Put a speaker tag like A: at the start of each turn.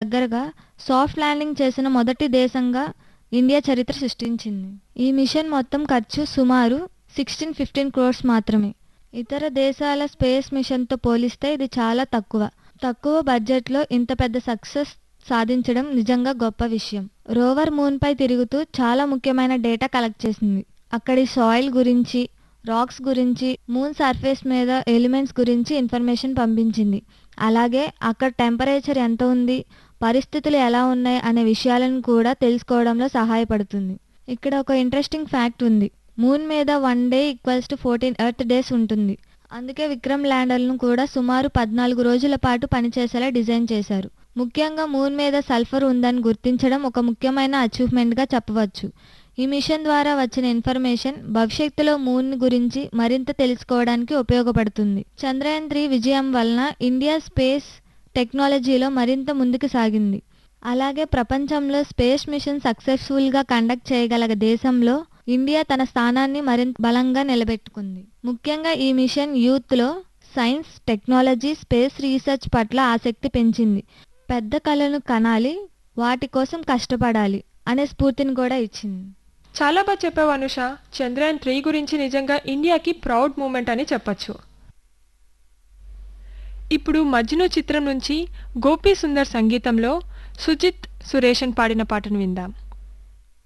A: దగ్గరగా soft landing చేసిన మొదటి దేశంగా ఇండియా చరిత్ర సృష్టించింది ఈ మిషన్ మొత్తం ఖర్చు సుమారు సిక్స్టీన్ ఫిఫ్టీన్ క్రోర్స్ మాత్రమే ఇతర దేశాల స్పేస్ మిషన్తో పోలిస్తే ఇది చాలా తక్కువ తక్కువ బడ్జెట్లో ఇంత పెద్ద సక్సెస్ సాధించడం నిజంగా గొప్ప విషయం రోవర్ మూన్పై తిరుగుతూ చాలా ముఖ్యమైన డేటా కలెక్ట్ చేసింది అక్కడి సాయిల్ గురించి రాక్స్ గురించి మూన్ సర్ఫేస్ మీద ఎలిమెంట్స్ గురించి ఇన్ఫర్మేషన్ పంపించింది అలాగే అక్కడ టెంపరేచర్ ఎంత ఉంది పరిస్థితులు ఎలా ఉన్నాయి అనే విషయాలను కూడా తెలుసుకోవడంలో సహాయపడుతుంది ఇక్కడ ఒక ఇంట్రెస్టింగ్ ఫ్యాక్ట్ ఉంది మూన్ మీద one day equals to fourteen earth days ఉంటుంది అందుకే విక్రమ్ ల్యాండర్లను కూడా సుమారు పద్నాలుగు రోజుల పాటు పనిచేసేలా డిజైన్ చేశారు ముఖ్యంగా మూన్ మీద సల్ఫర్ ఉందని గుర్తించడం ఒక ముఖ్యమైన అచీవ్మెంట్గా చెప్పవచ్చు ఈ మిషన్ ద్వారా వచ్చిన ఇన్ఫర్మేషన్ భవిష్యత్తులో మూన్ గురించి మరింత తెలుసుకోవడానికి ఉపయోగపడుతుంది చంద్రయాన్ త్రీ విజయం వలన ఇండియా స్పేస్ టెక్నాలజీలో మరింత ముందుకు సాగింది అలాగే ప్రపంచంలో స్పేస్ మిషన్ సక్సెస్ఫుల్గా కండక్ట్ చేయగల దేశంలో ఇండియా తన స్థానాన్ని మరింత బలంగా నిలబెట్టుకుంది ముఖ్యంగా ఈ మిషన్ యూత్లో సైన్స్ టెక్నాలజీ స్పేస్ రీసెర్చ్ పట్ల ఆసక్తి పెంచింది పెద్ద కళను కనాలి వాటి కోసం కష్టపడాలి అనే స్ఫూర్తిని కూడా ఇచ్చింది
B: చాలా బాగా చెప్పావు అనుష చంద్రయాన్ త్రీ గురించి నిజంగా ఇండియాకి ప్రౌడ్ మూమెంట్ అని చెప్పొచ్చు ఇప్పుడు మజ్ను చిత్రం నుంచి గోపీ సుందర్ సంగీతంలో సుజిత్ సురేషన్ పాడిన పాటను విందాం